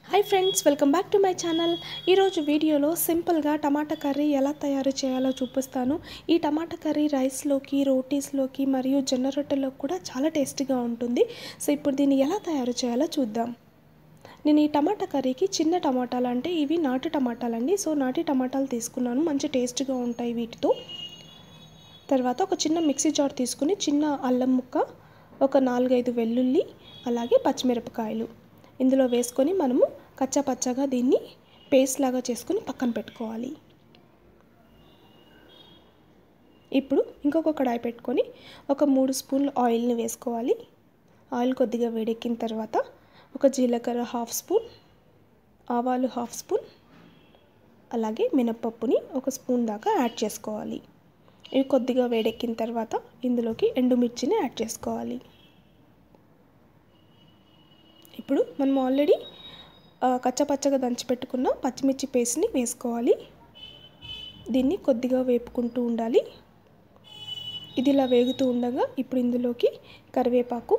hi friends welcome back to my channel ఈరోజు వీడియోలో సింపుల్గా టమాటా కర్రీ ఎలా తయారు చేయాలో చూపిస్తాను ఈ టమాటా కర్రీ రైస్లోకి రోటీస్లోకి మరియు జొన్న రొట్టెలోకి కూడా చాలా టేస్టీగా ఉంటుంది సో ఇప్పుడు దీన్ని ఎలా తయారు చేయాలో చూద్దాం నేను ఈ టమాటా కర్రీకి చిన్న టమాటాలు అంటే ఇవి నాటు టమాటాలు అండి సో నాటి టమాటాలు తీసుకున్నాను మంచి టేస్ట్గా ఉంటాయి వీటితో తర్వాత ఒక చిన్న మిక్సీ జార్ తీసుకుని చిన్న అల్లం ముక్క ఒక నాలుగైదు వెల్లుల్లి అలాగే పచ్చిమిరపకాయలు ఇందులో వేసుకొని మనము కచ్చా పచ్చగా దీన్ని పేస్ట్ లాగా చేసుకొని పక్కన పెట్టుకోవాలి ఇప్పుడు ఇంకొక కడాయి పెట్టుకొని ఒక మూడు స్పూన్లు ఆయిల్ని వేసుకోవాలి ఆయిల్ కొద్దిగా వేడెక్కిన తర్వాత ఒక జీలకర్ర హాఫ్ స్పూన్ ఆవాలు హాఫ్ స్పూన్ అలాగే మినప్పప్పుని ఒక స్పూన్ దాకా యాడ్ చేసుకోవాలి ఇవి కొద్దిగా వేడెక్కిన తర్వాత ఇందులోకి ఎండుమిర్చిని యాడ్ చేసుకోవాలి ఇప్పుడు మనం ఆల్రెడీ కచ్చపచ్చగా దంచిపెట్టుకున్న పచ్చిమిర్చి పేస్ట్ని వేసుకోవాలి దీన్ని కొద్దిగా వేపుకుంటూ ఉండాలి ఇది ఇలా వేగుతూ ఉండగా ఇప్పుడు ఇందులోకి కరివేపాకు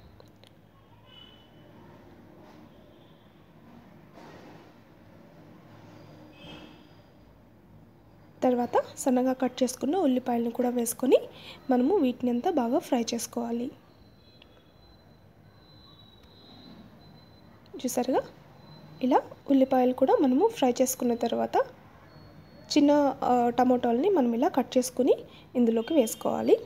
తర్వాత సన్నగా కట్ చేసుకున్న ఉల్లిపాయలను కూడా వేసుకొని మనము వీటిని అంతా బాగా ఫ్రై చేసుకోవాలి చూసారుగా ఇలా ఉల్లిపాయలు కూడా మనము ఫ్రై చేసుకున్న తర్వాత చిన్న టమోటాలని మనం ఇలా కట్ చేసుకుని ఇందులోకి వేసుకోవాలి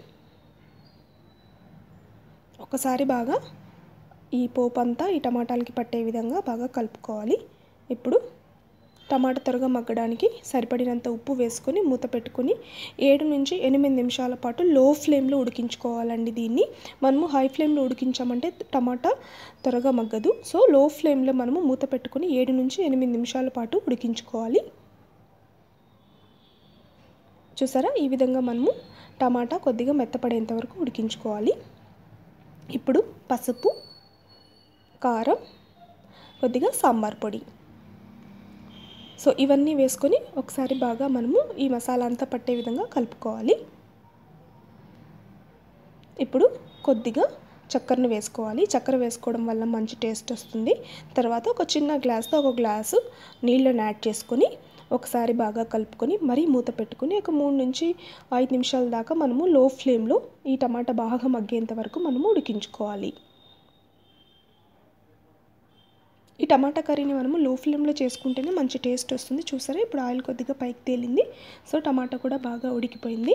ఒకసారి బాగా ఈ పోపు అంతా ఈ టమాటాలకి పట్టే విధంగా బాగా కలుపుకోవాలి ఇప్పుడు టమాటా త్వరగా మగ్గడానికి సరిపడినంత ఉప్పు వేసుకొని మూత పెట్టుకొని ఏడు నుంచి ఎనిమిది నిమిషాల పాటు లో ఫ్లేమ్లో ఉడికించుకోవాలండి దీన్ని మనము హై ఫ్లేమ్లో ఉడికించామంటే టమాటా త్వరగా మగ్గదు సో లో ఫ్లేమ్లో మనము మూత పెట్టుకొని ఏడు నుంచి ఎనిమిది నిమిషాల పాటు ఉడికించుకోవాలి చూసారా ఈ విధంగా మనము టమాటా కొద్దిగా మెత్తపడేంత వరకు ఉడికించుకోవాలి ఇప్పుడు పసుపు కారం కొద్దిగా సాంబార్ పొడి సో ఇవన్నీ వేసుకొని ఒకసారి బాగా మనము ఈ మసాలా అంతా పట్టే విధంగా కలుపుకోవాలి ఇప్పుడు కొద్దిగా చక్కెరను వేసుకోవాలి చక్కెర వేసుకోవడం వల్ల మంచి టేస్ట్ వస్తుంది తర్వాత ఒక చిన్న గ్లాస్తో ఒక గ్లాసు నీళ్ళని యాడ్ చేసుకొని ఒకసారి బాగా కలుపుకొని మరీ మూత పెట్టుకొని ఒక మూడు నుంచి ఐదు నిమిషాల దాకా మనము లో ఫ్లేమ్లో ఈ టమాటా బాగా మగ్గేంత వరకు మనము ఉడికించుకోవాలి ఈ టమాటా కర్రీని మనము లో ఫ్లేమ్లో చేసుకుంటేనే మంచి టేస్ట్ వస్తుంది చూసారా ఇప్పుడు ఆయిల్ కొద్దిగా పైకి తేలింది సో టమాటా కూడా బాగా ఉడికిపోయింది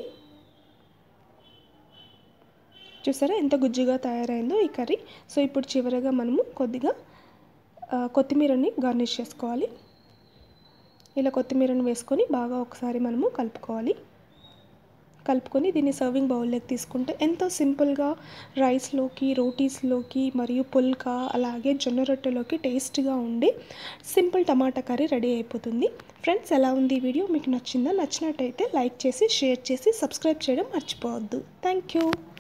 చూసారా ఎంత గుజ్జుగా తయారైందో ఈ కర్రీ సో ఇప్పుడు చివరగా మనము కొద్దిగా కొత్తిమీరని గార్నిష్ చేసుకోవాలి ఇలా కొత్తిమీరను వేసుకొని బాగా ఒకసారి మనము కలుపుకోవాలి కలుపుకొని దీన్ని సర్వింగ్ బౌల్లోకి తీసుకుంటే ఎంతో సింపుల్గా రైస్లోకి రోటీస్లోకి మరియు పుల్కా అలాగే జొన్న రొట్టెలోకి టేస్ట్గా ఉండి సింపుల్ టమాటా కర్రీ రెడీ అయిపోతుంది ఫ్రెండ్స్ ఎలా ఉంది ఈ వీడియో మీకు నచ్చిందా నచ్చినట్టయితే లైక్ చేసి షేర్ చేసి సబ్స్క్రైబ్ చేయడం మర్చిపోవద్దు థ్యాంక్ యూ